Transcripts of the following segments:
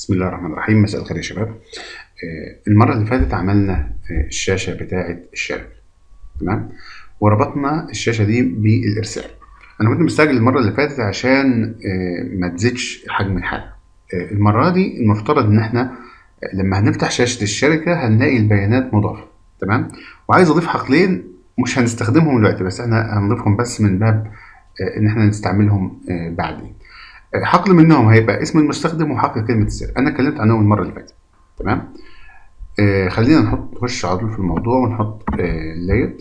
بسم الله الرحمن الرحيم مساء الخير يا شباب آه، المرة اللي فاتت عملنا آه، الشاشة بتاعة الشركة تمام وربطنا الشاشة دي بالإرسال أنا كنت مستعجل المرة اللي فاتت عشان آه، ما تزيدش حجم الحالة آه، المرة دي المفترض إن إحنا آه، لما هنفتح شاشة الشركة هنلاقي البيانات مضافة تمام وعايز أضيف حقلين مش هنستخدمهم دلوقتي بس إحنا هنضيفهم بس من باب آه، إن إحنا نستعملهم آه، بعدين حقل منهم هيبقى اسم المستخدم وحقل كلمة السر أنا اتكلمت عنهم المرة اللي فاتت تمام آه خلينا نحط نخش على طول في الموضوع ونحط آه لايت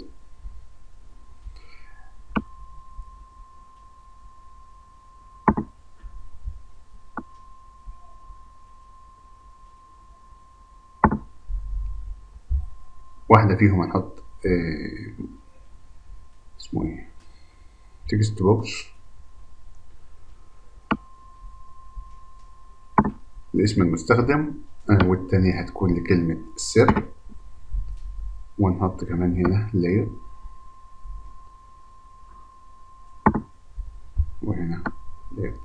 واحدة فيهم هنحط آه اسمه ايه تكست بوكس لاسم المستخدم آه، والتانية هتكون لكلمة السر ونحط كمان هنا layer وهنا layer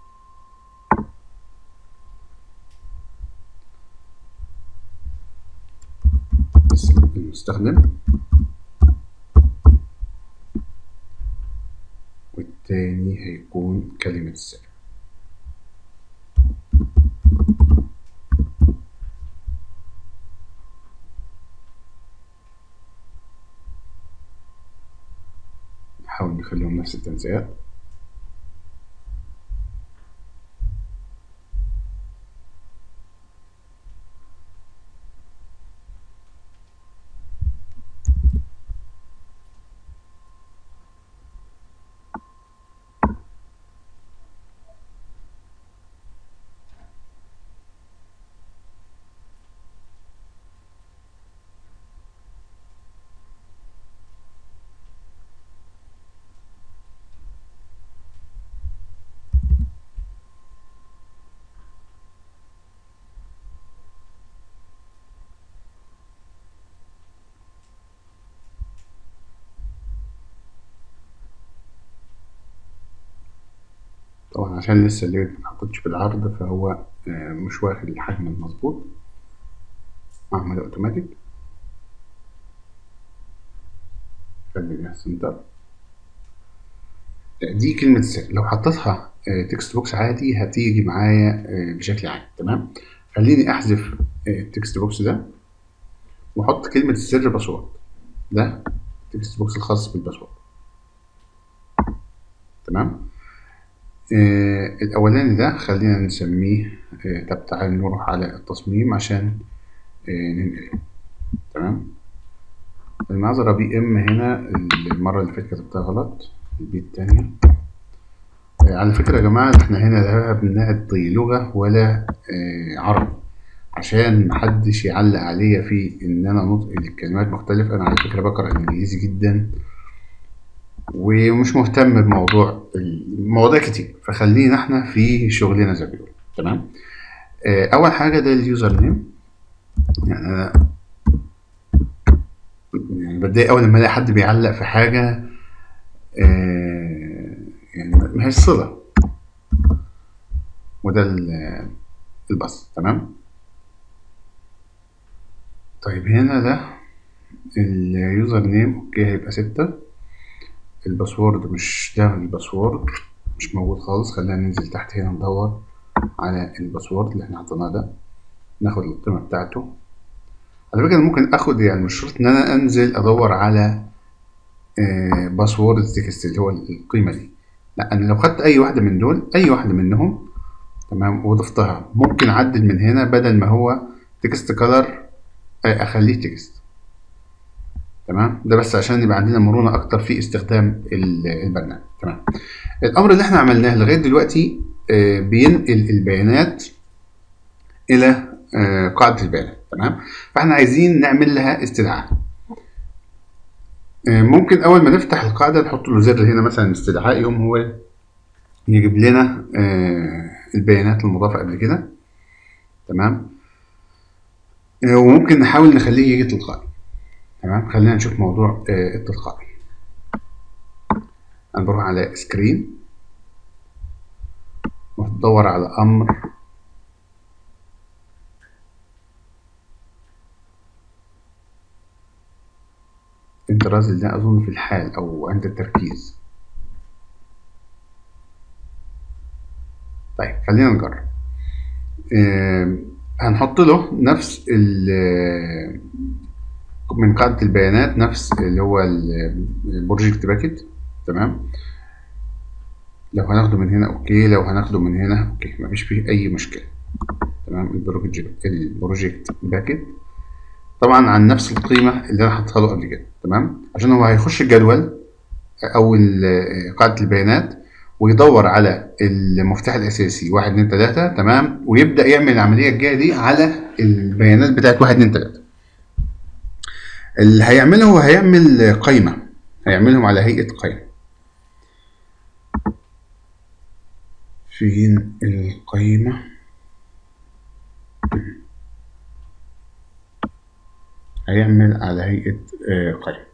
اسم المستخدم والتاني هيكون كلمة السر نحاول نخليهم نفس التنسيقات طبعا عشان لسه الليل محطتش بالعرض فهو آه، مش واخد الحجم المظبوط أعمل أوتوماتيك خلي ده سنتر دي كلمة سر لو حطيتها تكست بوكس عادي هتيجي معايا آه، بشكل عادي تمام خليني أحذف آه، التكست بوكس ده وأحط كلمة السر باسورد ده التكست بوكس الخاص بالباسورد تمام آه، الأولاني ده خلينا نسميه آه، طب تعالى نروح على التصميم عشان آه، ننقله تمام المعذرة بي ام هنا المرة اللي فاتت كتبتها غلط البي التانية آه، على فكرة يا جماعة احنا هنا لا بنعطي لغة ولا آه، عربي عشان محدش يعلق عليا في ان انا نطق الكلمات مختلف انا على فكرة بقرأ انجليزي جدا ومش مهتم بموضوع المواضيع كتير فخلينا احنا في شغلنا زي ما بيقولوا تمام آه، اول حاجه ده اليوزر نيم يعني انا يعني بتضايق اول لما الاقي حد بيعلق في حاجه آه، يعني ما هي الصله وده ال- الباص تمام طيب هنا ده اليوزر نيم اوكي هيبقى ستة الباسورد مش ده الباسورد مش موجود خالص خلينا ننزل تحت هنا ندور على الباسورد اللي احنا حطيناه ده ناخد القيمة بتاعته على فكرة أنا ممكن اخد يعني مش شرط ان انا انزل ادور على آه، باسورد تكست اللي هو القيمة دي لا انا لو خدت اي واحدة من دول اي واحدة منهم تمام وضفتها ممكن اعدل من هنا بدل ما هو تكست كلر اخليه تكست تمام ده بس عشان يبقى عندنا مرونة أكتر في استخدام ال- البرنامج تمام الأمر اللي احنا عملناه لغاية دلوقتي آه، بينقل البيانات إلى آه، قاعدة البيانات تمام فاحنا عايزين نعمل لها استدعاء آه، ممكن أول ما نفتح القاعدة نحط له زر هنا مثلا استدعاء يقوم هو يجيب لنا آه، البيانات المضافة قبل كده تمام آه، وممكن نحاول نخليه يجي تلقائي تمام خلينا نشوف موضوع آه، التلقائي انا بروح على سكرين وتدور على امر الطراز ده أظن في الحال أو عند التركيز طيب خلينا نجرب آه هنحط له نفس ال من قاعدة البيانات نفس اللي هو البروجكت باكت تمام لو هناخده من هنا اوكي لو هناخده من هنا اوكي مفيش فيه اي مشكلة تمام البروجكت البروجكت باكت طبعا عن نفس القيمة اللي انا حطيتها له قبل كده تمام عشان هو هيخش الجدول او قاعدة البيانات ويدور على المفتاح الاساسي واحد اتنين تلاتة تمام ويبدأ يعمل العملية الجاية دي على البيانات بتاعت واحد اتنين تلاتة اللي هيعمله هو هيعمل قايمة هيعملهم على هيئة قايمة فين القايمة هيعمل على هيئة قايمة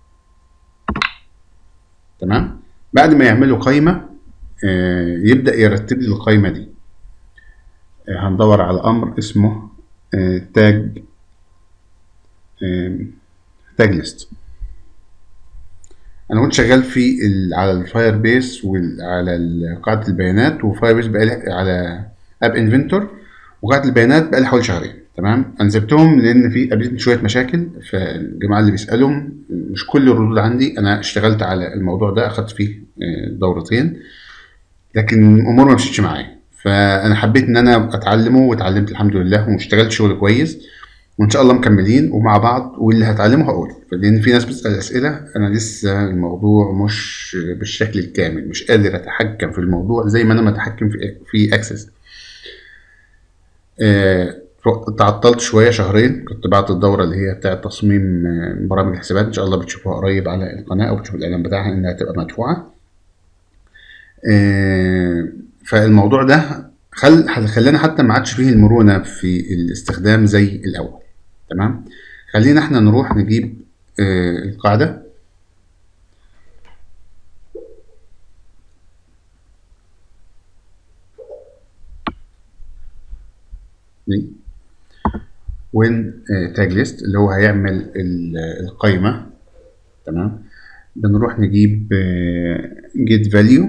تمام بعد ما يعملوا قايمة يبدأ يرتب لي القايمة دي هندور على أمر اسمه تاج تاج ليست انا كنت شغال في على الفاير بيس وعلى قاعده البيانات وفاير بيس بقى على اب انفنتور وقاعده البيانات بقى لي حوالي شهرين تمام انا سبتهم لان في قابلتني شويه مشاكل فالجماعه اللي بيسالهم مش كل الردود عندي انا اشتغلت على الموضوع ده اخدت فيه دورتين لكن الامور ما مشيتش معايا فانا حبيت ان انا اتعلمه واتعلمت الحمد لله واشتغلت شغل كويس وان شاء الله مكملين ومع بعض واللي هتعلمه هقوله لان في ناس بتسال اسئله انا لسه الموضوع مش بالشكل الكامل مش قادر اتحكم في الموضوع زي ما انا متحكم في في اكسس آه تعطلت شويه شهرين كنت بعت الدوره اللي هي بتاعه تصميم برامج الحسابات ان شاء الله بتشوفوها قريب على القناه او بتشوفوا الاعلان بتاعها انها تبقى مدفوعه آه فالموضوع ده خل خلانا حتى ما عادش فيه المرونه في الاستخدام زي الاول تمام خلينا احنا نروح نجيب آه القاعدة دي وين تاج ليست اللي هو هيعمل القايمة تمام بنروح نجيب جيت فاليو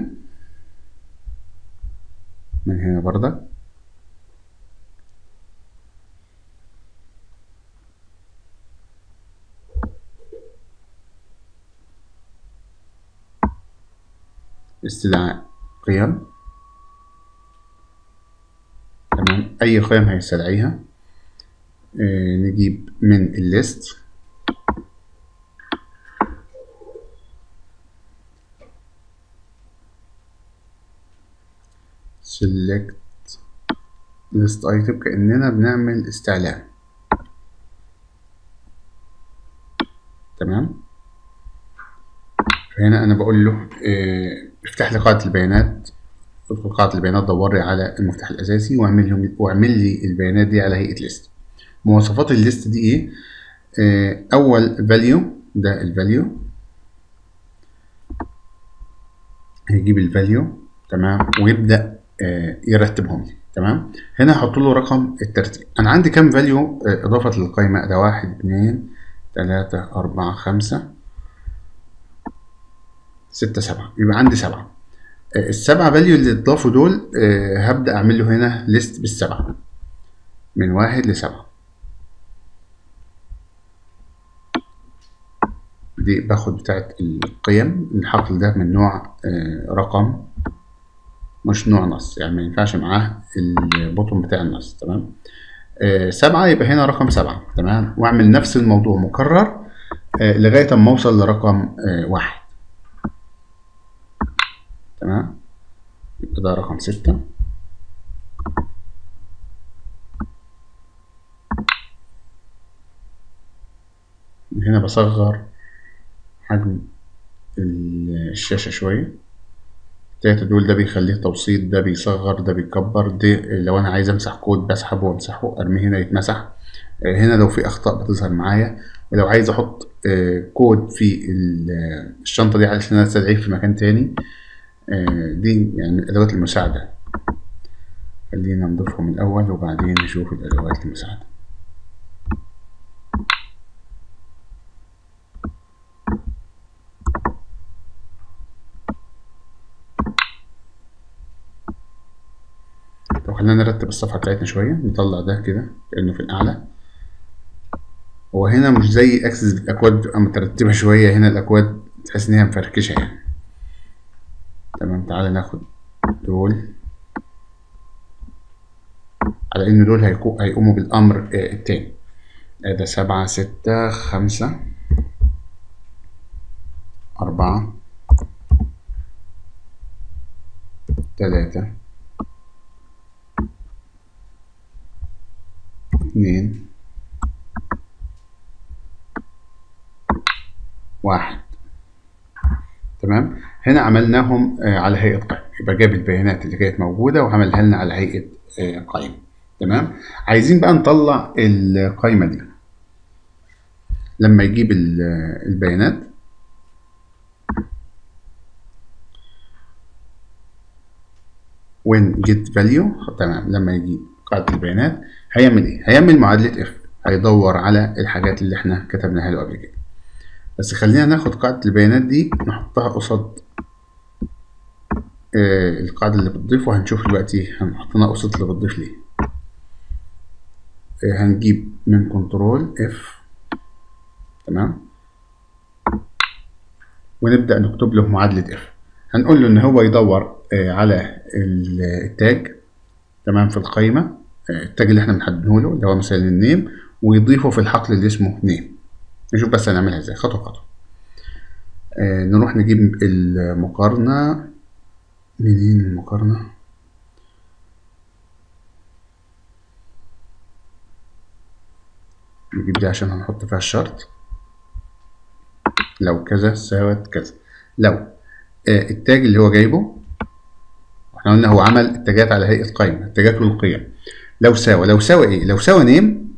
من هنا برضه استدعاء قيم تمام أي قيم هيستدعيها آه نجيب من الليست select list item كأننا بنعمل استعلام تمام فهنا أنا بقول له آه افتح لي قاعدة البيانات ادخل قاعدة البيانات دور لي على المفتاح الأساسي واعمل لهم واعمل لي البيانات دي على هيئة ليست مواصفات الليست دي ايه آه أول فاليو ده الفاليو هيجيب الفاليو تمام ويبدأ آه يرتبهم لي تمام هنا هحط له رقم الترتيب أنا عندي كام فاليو آه إضافة للقائمة ده واحد اتنين تلاتة أربعة خمسة ستة سبعة يبقى عندي سبعة السبعة فاليو اللي اتضافوا دول هبدأ أعمل له هنا ليست بالسبعة من واحد لسبعة دي باخد بتاعت القيم الحقل ده من نوع رقم مش نوع نص يعني ما ينفعش معاه البطن بتاع النص تمام سبعة يبقى هنا رقم سبعة تمام واعمل نفس الموضوع مكرر لغاية اما اوصل لرقم واحد تمام يبقى ده رقم ستة هنا بصغر حجم الشاشة شوية التلاتة دول ده بيخليه توسيط ده بيصغر ده بيكبر ده لو أنا عايز أمسح كود بسحبه وأمسحه أرميه هنا يتمسح هنا لو في أخطاء بتظهر معايا ولو عايز أحط كود في الشنطة دي علشان أستدعيه في مكان تاني دي يعني الأدوات المساعدة خلينا نضيفهم الأول وبعدين نشوف الأدوات المساعدة خلينا نرتب الصفحة بتاعتنا شوية نطلع ده كده كأنه في الأعلى هو هنا مش زي اكسس الأكواد بتبقى مترتبة شوية هنا الأكواد تحس إن هي مفركشة يعني تمام تعالى ناخد دول على إن دول هيقو- هيقوموا بالأمر آه، التاني آه، ده سبعة ستة خمسة أربعة تلاتة اتنين واحد تمام هنا عملناهم آه، على هيئة قائمة يبقى جاب البيانات اللي كانت موجودة وعملها لنا على هيئة آه، قائمة تمام عايزين بقى نطلع القائمة دي لما يجيب ال- البيانات when get value تمام لما يجي قاعدة البيانات هيعمل ايه؟ هيعمل معادلة اف هيدور على الحاجات اللي احنا كتبناها له قبل كده بس خلينا ناخد قاعدة البيانات دي نحطها قصاد آه القاعدة اللي بتضيف وهنشوف دلوقتي هنحطها قصاد اللي بتضيف ليه آه هنجيب من كنترول اف تمام ونبدأ نكتب له معادلة اف هنقول له ان هو يدور آه على ال- التاج تمام في القائمة آه، التاج اللي احنا بنحدده له اللي هو مثلا النيم ويضيفه في الحقل اللي اسمه نيم نشوف بس هنعملها ازاي خطوة خطوة آه نروح نجيب المقارنة منين المقارنة نجيب دي عشان هنحط فيها الشرط لو كذا ساوت كذا لو آه التاج اللي هو جايبه احنا قلنا هو عمل التاجات على هيئة قائمة التاجات والقيم لو ساوى لو ساوى ايه لو ساوى نيم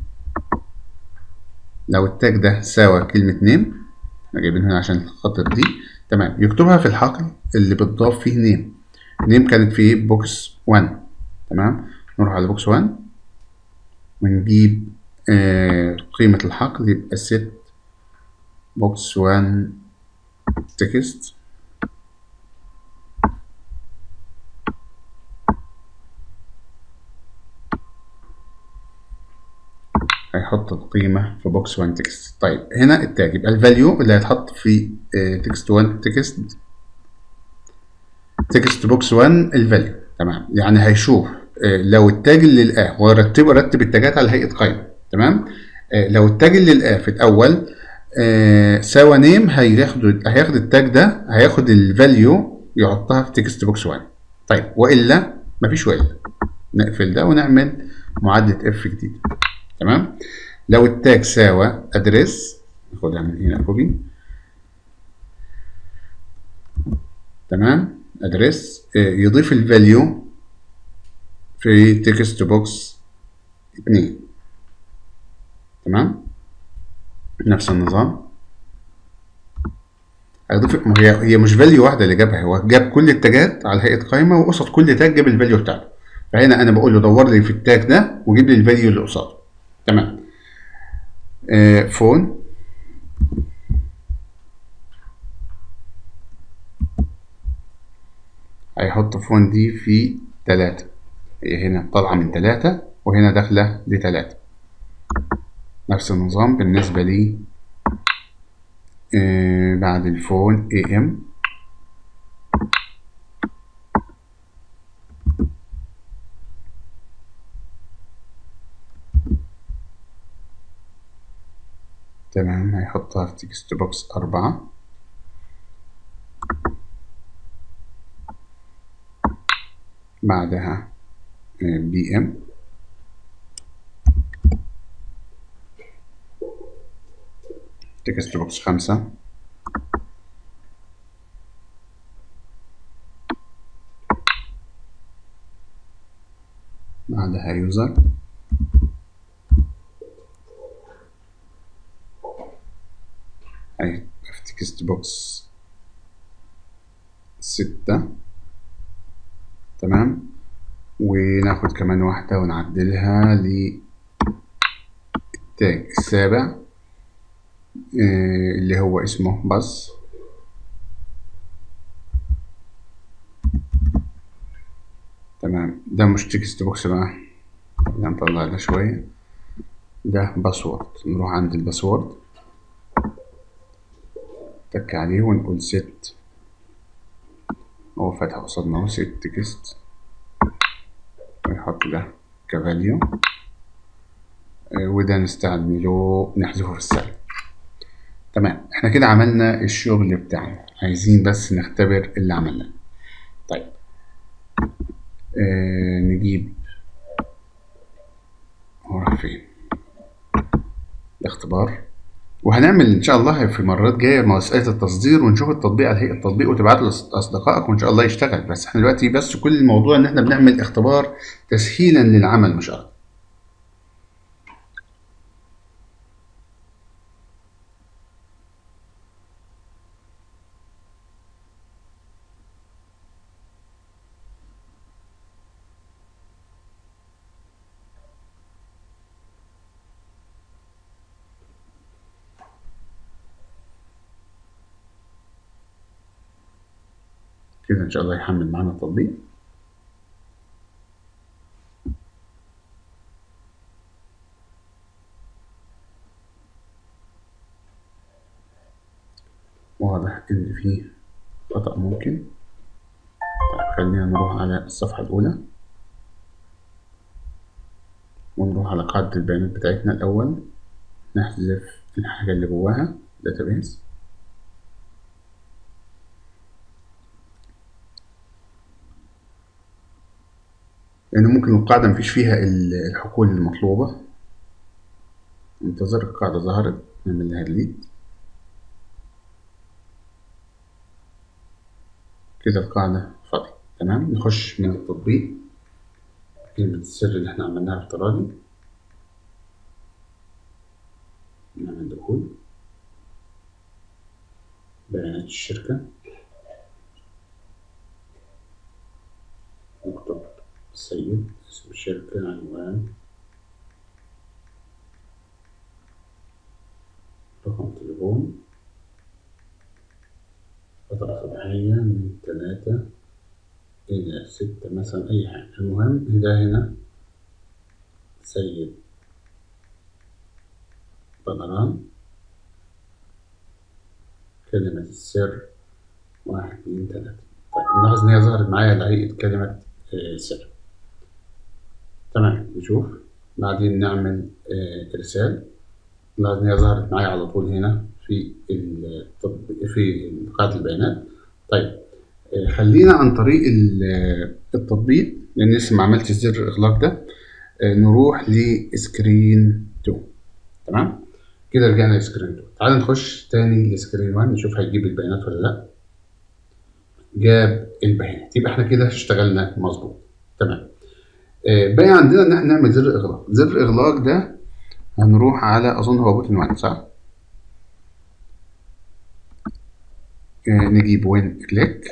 لو التاج ده ساوى كلمة نيم احنا جايبين هنا عشان الخاطر دي تمام يكتبها في الحقل اللي بتضاف فيه نيم نيم كانت في بوكس 1 تمام نروح على بوكس 1 ونجيب آه قيمة الحقل يبقى ست بوكس 1 تكست هيحط القيمة في بوكس 1 تكست طيب هنا التاج يبقى الفاليو اللي هيتحط في تكست 1 تكست تكست بوكس 1 الفاليو تمام يعني هيشوف آه، لو التاج اللي لقاه هو رتب رتب التاجات على هيئة قائمة تمام آه، لو التاج اللي لقاه في الأول آه، ساوى نيم هياخد هياخد التاج ده هياخد الفاليو يحطها في تكست بوكس 1 طيب وإلا مفيش وإلا نقفل ده ونعمل معادلة اف جديدة تمام لو التاج ساوى ادرس ناخدها من هنا كوبي تمام ادرس يضيف الفاليو في تكست بوكس اتنين تمام نفس النظام هيضيف ما هي هي مش فاليو واحده اللي جابها هو جاب كل التاجات على هيئه قائمه وقصد كل تاج جاب الفاليو بتاعته فهنا انا بقول له دور لي في التاج ده وجيب لي الفاليو اللي قصاده تمام آه فون هيحط فون دي في تلاتة هي هنا طالعة من تلاتة وهنا داخلة لتلاتة نفس النظام بالنسبة لي آه بعد الفون اي ام تمام هيحطها في تكست بوكس أربعة بعدها بي ام تكست بوكس خمسة بعدها يوزر هيبقى في تكست بوكس ستة تمام وناخد كمان واحدة ونعدلها للتاج السابع اللي هو اسمه بس تمام ده مش تكست بوكس بقى ده نطلع ده شوية ده باسورد نروح عند الباسورد تك عليه ونقول ست هو فاتح قصادنا اهو ست تكست ونحط ده كفاليو وده نستعمله نحذفه في السلب تمام احنا كده عملنا الشغل بتاعنا عايزين بس نختبر اللي عملناه طيب آه نجيب هو راح فين الاختبار وهنعمل ان شاء الله في مرات جايه مساله التصدير ونشوف التطبيق على هيئه التطبيق وتبعته لاصدقائك وان شاء الله يشتغل بس احنا دلوقتي بس كل الموضوع ان احنا بنعمل اختبار تسهيلا للعمل مش اكتر كده ان شاء الله يحمل معانا التطبيق واضح ان فيه خطأ ممكن طيب خلينا نروح على الصفحة الأولى ونروح على قاعدة البيانات بتاعتنا الأول نحذف الحاجة اللي جواها database لأن يعني ممكن القاعدة مفيش فيها الحقول المطلوبة انتظر القاعدة ظهرت نعمل لها ديليت كده القاعدة فاضية تمام نخش من التطبيق كلمة السر اللي احنا عملناها افتراضي نعمل دخول بيانات الشركة نكتب السيد اسم الشركة عنوان رقم تليفون فترة صباحية من تلاتة إلى ستة مثلا أي حاجة المهم ده هنا سيد بدران كلمة السر واحد اتنين تلاتة طيب نلاحظ إن هي ظهرت معايا على هيئة كلمة سر تمام نشوف بعدين نعمل إرسال نلاحظ إن هي ظهرت معايا على طول هنا في التطبيق في قاعدة البيانات طيب خلينا عن طريق التطبيق لان لسه ما عملتش زر الاغلاق ده نروح لسكرين 2 تمام كده رجعنا لسكرين 2 تعال نخش تاني لسكرين 1 نشوف هيجيب البيانات ولا لا جاب البيانات يبقى احنا كده اشتغلنا مظبوط تمام باقي عندنا ان احنا نعمل زر اغلاق زر اغلاق ده هنروح على اظن هو بوتن 1 صح نجيب وين كليك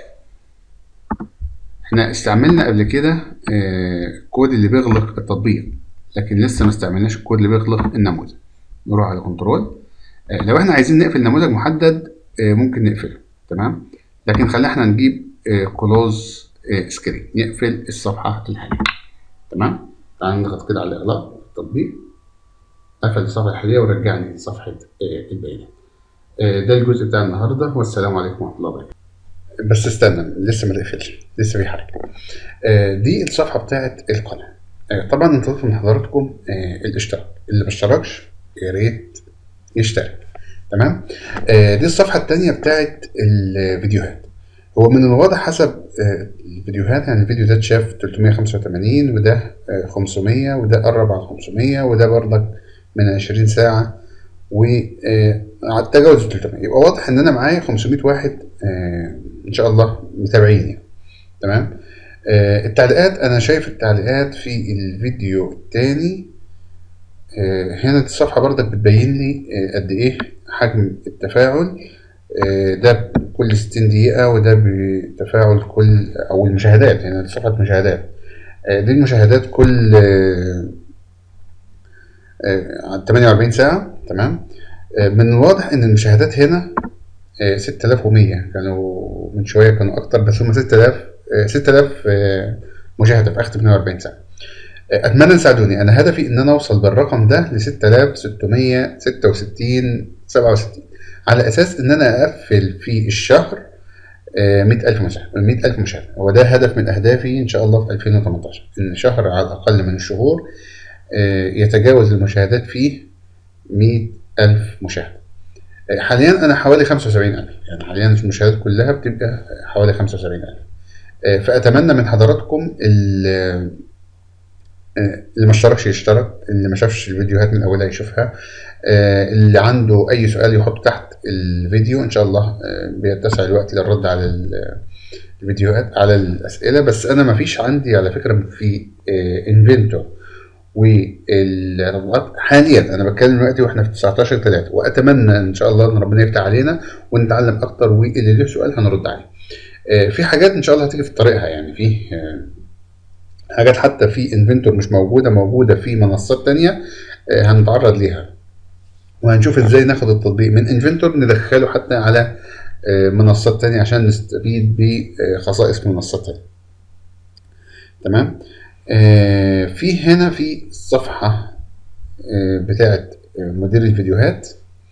احنا استعملنا قبل كده الكود اللي بيغلق التطبيق لكن لسه ما استعملناش الكود اللي بيغلق النموذج نروح على كنترول لو احنا عايزين نقفل نموذج محدد ممكن نقفله تمام لكن خلينا احنا نجيب كلوز سكرين نقفل الصفحه الحاليه تمام تعال نضغط كده على اغلاق التطبيق قفل الصفحه الحاليه ورجعني لصفحه البيانات ده الجزء بتاع النهارده والسلام عليكم ورحمه الله وبركاته بس استنى لسه ما تقفلش لسه في حاجه دي الصفحه بتاعت القناه طبعا انتظرت من حضراتكم الاشتراك اللي ما اشتركش يا ريت يشترك تمام دي الصفحه الثانيه بتاعت الفيديوهات هو من الواضح حسب الفيديوهات يعني الفيديو ده اتشاف 385 وده 500 وده قرب على 500 وده برضك من 20 ساعه وتجاوز 300 يبقى واضح ان انا معايا 500 واحد ان شاء الله متابعين يعني تمام التعليقات انا شايف التعليقات في الفيديو الثاني هنا الصفحه برضك بتبين لي قد ايه حجم التفاعل ده كل 60 دقيقة وده بتفاعل كل أو المشاهدات يعني دي صفحة مشاهدات دي المشاهدات كل 48 ساعة تمام من الواضح إن المشاهدات هنا 6100 كانوا من شوية كانوا أكتر بس هم 6000 6000 مشاهده في اخر 48 ساعه اتمنى تساعدوني انا هدفي ان انا اوصل بالرقم ده ل 6666 67 على اساس ان انا اقفل في الشهر 100000 مشاهد 100000 مشاهد هو ده هدف من اهدافي ان شاء الله في 2018 ان شهر على الاقل من الشهور يتجاوز المشاهدات فيه 100000 مشاهد حاليا انا حوالي 75000 يعني حاليا المشاهدات كلها بتبقى حوالي 75000 فاتمنى من حضراتكم اللي ما اشتركش يشترك اللي ما شافش الفيديوهات من اولها يشوفها اللي عنده اي سؤال يحطه تحت الفيديو ان شاء الله بيتسع الوقت للرد على الفيديوهات على الاسئله بس انا ما فيش عندي على فكره في انفنتور والرغبات حاليا انا بتكلم دلوقتي واحنا في 19 3 واتمنى ان شاء الله ان ربنا يفتح علينا ونتعلم اكتر واللي له سؤال هنرد عليه في حاجات ان شاء الله هتيجي في طريقها يعني في حاجات حتى في انفنتور مش موجوده موجوده في منصات تانية هنتعرض ليها وهنشوف ازاي ناخد التطبيق من انفنتور ندخله حتى على منصات تانية عشان نستفيد بخصائص منصات تانية تمام في هنا في الصفحة بتاعت مدير الفيديوهات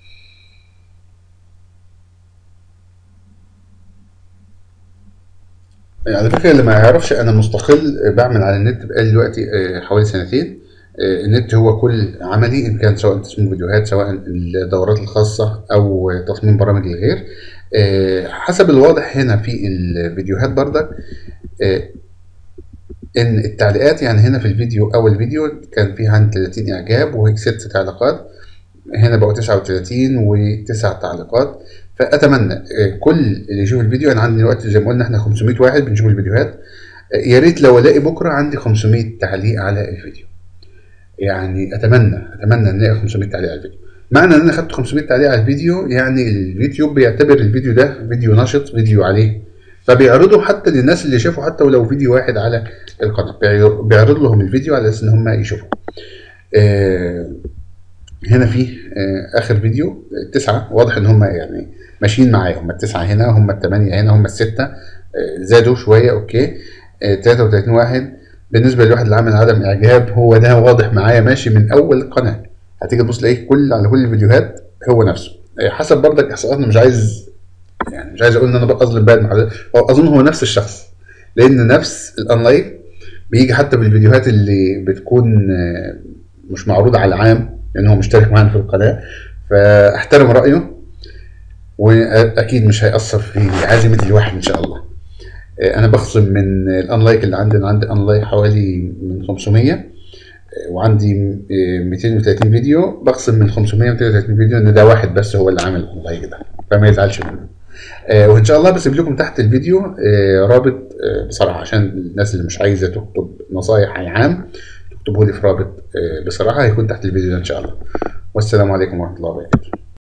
على فكرة اللي ما يعرفش أنا مستقل بعمل على النت بقالي دلوقتي حوالي سنتين النت هو كل عملي إن كان سواء تصميم فيديوهات سواء الدورات الخاصة أو تصميم برامج الغير حسب الواضح هنا في الفيديوهات بردك ان التعليقات يعني هنا في الفيديو اول فيديو كان فيه عندي 30 اعجاب وست تعليقات هنا بقوا 39 وتسع تعليقات فاتمنى كل اللي يشوف الفيديو انا عندي دلوقتي زي ما قلنا احنا 500 واحد بنشوف الفيديوهات يا ريت لو الاقي بكره عندي 500 تعليق على الفيديو يعني اتمنى اتمنى ان الاقي 500 تعليق على الفيديو معنى ان انا خدت 500 تعليق على الفيديو يعني اليوتيوب بيعتبر الفيديو ده فيديو نشط فيديو عليه فبيعرضوا حتى للناس اللي شافوا حتى ولو فيديو واحد على القناه بيعرض لهم الفيديو على اساس ان هم يشوفوا آه هنا في آه اخر فيديو التسعه واضح ان هم يعني ماشيين معايا هم التسعه هنا هم الثمانيه هنا هم السته آه زادوا شويه اوكي آه 33 واحد بالنسبه لواحد اللي عمل عدم اعجاب هو ده واضح معايا ماشي من اول القناه هتيجي تبص تلاقيه كل على كل الفيديوهات هو نفسه آه حسب برضك احصاءاتنا مش عايز يعني مش عايز اقول ان انا بظلم بقى المحلات هو اظن هو نفس الشخص لان نفس الاونلاين بيجي حتى بالفيديوهات اللي بتكون مش معروضه على العام لان هو مشترك معانا في القناه فاحترم رايه واكيد مش هيأثر في عزيمه الواحد ان شاء الله انا بخصم من الانلايك اللي عندي انا عندي انلايك حوالي من 500 وعندي 230 فيديو بخصم من 500 230 فيديو ان ده واحد بس هو اللي عامل الانلايك ده فما يزعلش منه آه وان شاء الله بسيب لكم تحت الفيديو آه رابط آه بصراحه عشان الناس اللي مش عايزه تكتب نصايح عام تكتبوا لي في رابط بصراحه هيكون تحت الفيديو ده ان شاء الله والسلام عليكم ورحمه الله وبركاته